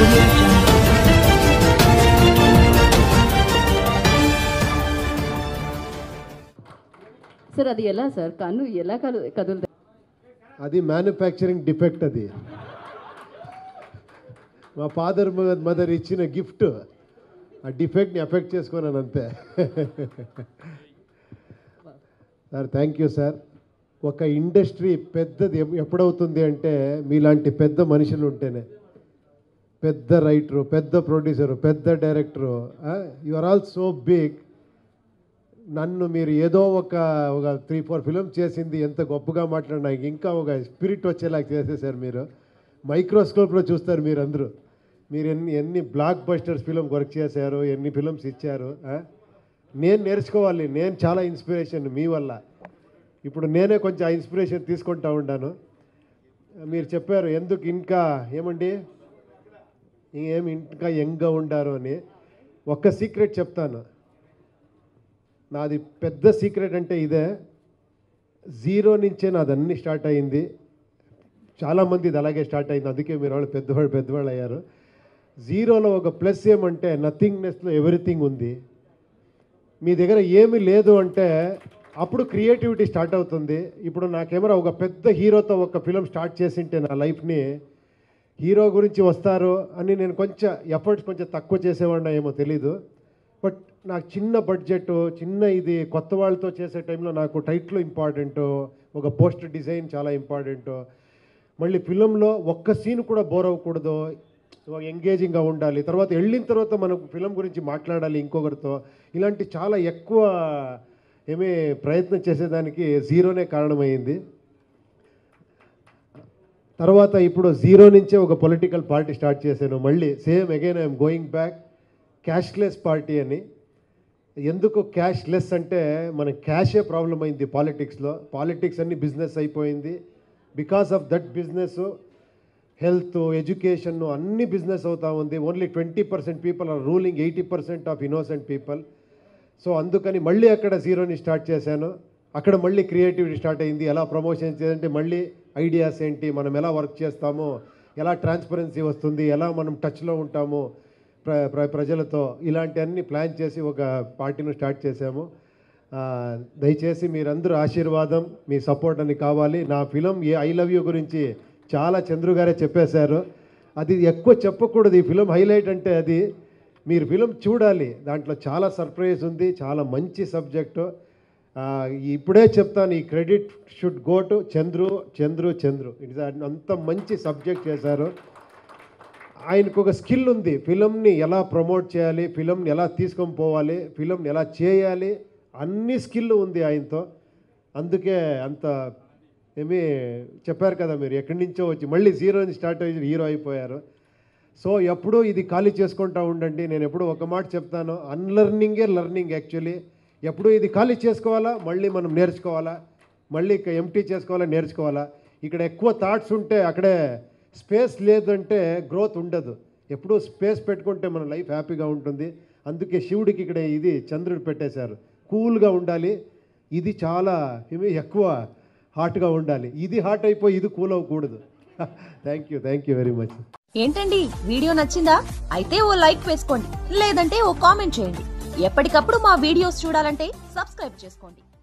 audio jungle. Sir అది ఎలా sir కన్ను ఎలా కలు కదులుతుంది అది మ్యానుఫ్యాక్చరింగ్ డిఫెక్ట్ అది మా ఫాదర్ మదర్ ఇచ్చిన గిఫ్ట్ ఆ డిఫెక్ట్ని ఎఫెక్ట్ చేసుకున్నాను అంతే సార్ థ్యాంక్ యూ సార్ ఒక ఇండస్ట్రీ పెద్దది ఎప్- ఎప్పుడవుతుంది అంటే మీలాంటి పెద్ద మనుషులు ఉంటేనే పెద్ద రైటరు పెద్ద ప్రొడ్యూసరు పెద్ద director you are all so big నన్ను మీరు ఏదో ఒక ఒక త్రీ ఫోర్ ఫిలిం చేసింది ఎంత గొప్పగా మాట్లాడినా ఇంకా ఒక స్పిరిట్ వచ్చేలాగా చేసేసారు మీరు మైక్రోస్కోప్లో చూస్తారు మీరు అందరూ మీరు ఎన్ని ఎన్ని బ్లాక్ బస్టర్స్ ఫిలిం వర్క్ చేశారు ఎన్ని ఫిలిమ్స్ ఇచ్చారు ఆ? నేను నేర్చుకోవాలి నేను చాలా ఇన్స్పిరేషన్ మీ వల్ల ఇప్పుడు నేనే కొంచెం ఆ ఇన్స్పిరేషన్ తీసుకుంటా ఉన్నాను మీరు చెప్పారు ఎందుకు ఇంకా ఏమండి ఏమి ఇంకా యంగ్గా ఉండారు అని ఒక్క సీక్రెట్ చెప్తాను నాది పెద్ద సీక్రెట్ అంటే ఇదే జీరో నుంచే నాది అన్ని స్టార్ట్ అయింది చాలామంది ఇది అలాగే స్టార్ట్ అయింది అందుకే మీరు వాళ్ళు పెద్దవాళ్ళు పెద్దవాళ్ళు అయ్యారు జీరోలో ఒక ప్లస్ ఏమంటే నథింగ్నెస్లో ఎవ్రీథింగ్ ఉంది మీ దగ్గర ఏమీ లేదు అంటే అప్పుడు క్రియేటివిటీ స్టార్ట్ అవుతుంది ఇప్పుడు నా కెమెరా ఒక పెద్ద హీరోతో ఒక ఫిలిం స్టార్ట్ చేసింటే నా లైఫ్ని హీరో గురించి వస్తారు అని నేను కొంచెం ఎఫర్ట్స్ కొంచెం తక్కువ చేసేవాడినా ఏమో తెలీదు బట్ నాకు చిన్న బడ్జెట్ చిన్న ఇది కొత్త వాళ్ళతో చేసే టైంలో నాకు టైట్లు ఇంపార్టెంట్ ఒక పోస్టర్ డిజైన్ చాలా ఇంపార్టెంట్ మళ్ళీ ఫిలంలో ఒక్క సీన్ కూడా బోర్ అవ్వకూడదు ఎంగేజింగ్గా ఉండాలి తర్వాత వెళ్ళిన తర్వాత మనం ఫిలం గురించి మాట్లాడాలి ఇంకొకరితో ఇలాంటి చాలా ఎక్కువ ఏమీ ప్రయత్నం చేసేదానికి జీరోనే కారణమైంది తర్వాత ఇప్పుడు జీరో నుంచే ఒక పొలిటికల్ పార్టీ స్టార్ట్ చేశాను మళ్ళీ same again I'm going back cashless party అని ఎందుకు క్యాష్ లెస్ అంటే మన క్యాషే ప్రాబ్లం అయింది పాలిటిక్స్లో పాలిటిక్స్ అన్ని బిజినెస్ అయిపోయింది because of that business health education అన్ని బిజినెస్ అవుతా ఉంది only twenty percent people are ruling eighty percent of innocent people so అందుకని మళ్ళీ అక్కడ జీరోని స్టార్ట్ చేశాను అక్కడ మళ్ళీ క్రియేటివిటీ స్టార్ట్ అయింది ఎలా ప్రమోషన్ చేయాలంటే మళ్ళీ ఐడియాస్ ఏంటి మనం ఎలా వర్క్ చేస్తామో ఎలా ట్రాన్స్పరెన్సీ వస్తుంది ఎలా మనం టచ్లో ఉంటాము ప్ర ప్ర- ప్రజలతో ఇలాంటివన్నీ ప్లాన్ చేసి ఒక పార్టీని స్టార్ట్ చేశాము ఆ, దయచేసి మీరందరూ ఆశీర్వాదం మీ సపోర్ట్ అని కావాలి నా film A I love you గురించి చాలా చంద్రు గారే చెప్పేశారు అది ఎక్కువ చెప్పకూడదు ఈ ఫిలం హైలైట్ అంటే అది మీరు ఫిలం చూడాలి దాంట్లో చాలా సర్ప్రైజ్ ఉంది చాలా మంచి సబ్జెక్టు ఆ, ఇప్పుడే చెప్తాను ఈ credit should go to Chandru Chandru Chandru it's అంత మంచి సబ్జెక్ట్ చేశారు ఆయనకు ఒక స్కిల్ ఉంది ఫిలంని ఎలా ప్రమోట్ చేయాలి ఫిలంని ఎలా తీసుకొని పోవాలి ఫిలంని ఎలా చేయాలి అన్ని స్కిల్ ఉంది ఆయనతో అందుకే అంత ఏమి చెప్పారు కదా మీరు ఎక్కడి నుంచో వచ్చి మళ్ళీ జీరో నుంచి స్టార్ట్ అయ్యి హీరో అయిపోయారు సో ఎప్పుడూ ఇది ఖాళీ చేసుకుంటా ఉండండి నేను ఎప్పుడు ఒక మాట చెప్తాను అన్లర్నింగే లర్నింగ్ యాక్చువల్లీ ఎప్పుడు ఇది ఖాళీ చేసుకోవాలా మళ్ళీ మనం నేర్చుకోవాలా మళ్ళీ ఎంటీ చేసుకోవాలా నేర్చుకోవాలా ఇక్కడ ఎక్కువ థాట్స్ ఉంటే అక్కడే స్పేస్ లేదంటే గ్రోత్ ఉండదు ఎప్పుడూ స్పేస్ పెట్టుకుంటే మన లైఫ్ హ్యాపీగా ఉంటుంది అందుకే శివుడికి ఇక్కడ ఇది చంద్రుడు పెట్టేశారు కూల్గా ఉండాలి ఇది చాలా ఏమి ఎక్కువ హాట్గా ఉండాలి ఇది హాట్ అయిపోయి ఇది కూల్ అవ్వకూడదు thank you thank you very much ఏంటండి వీడియో నచ్చిందా అయితే ఓ లైక్ వేసుకోండి లేదంటే ఓ కామెంట్ చేయండి ఎప్పటికప్పుడు మా వీడియోస్ చూడాలంటే సబ్స్క్రైబ్ చేసుకోండి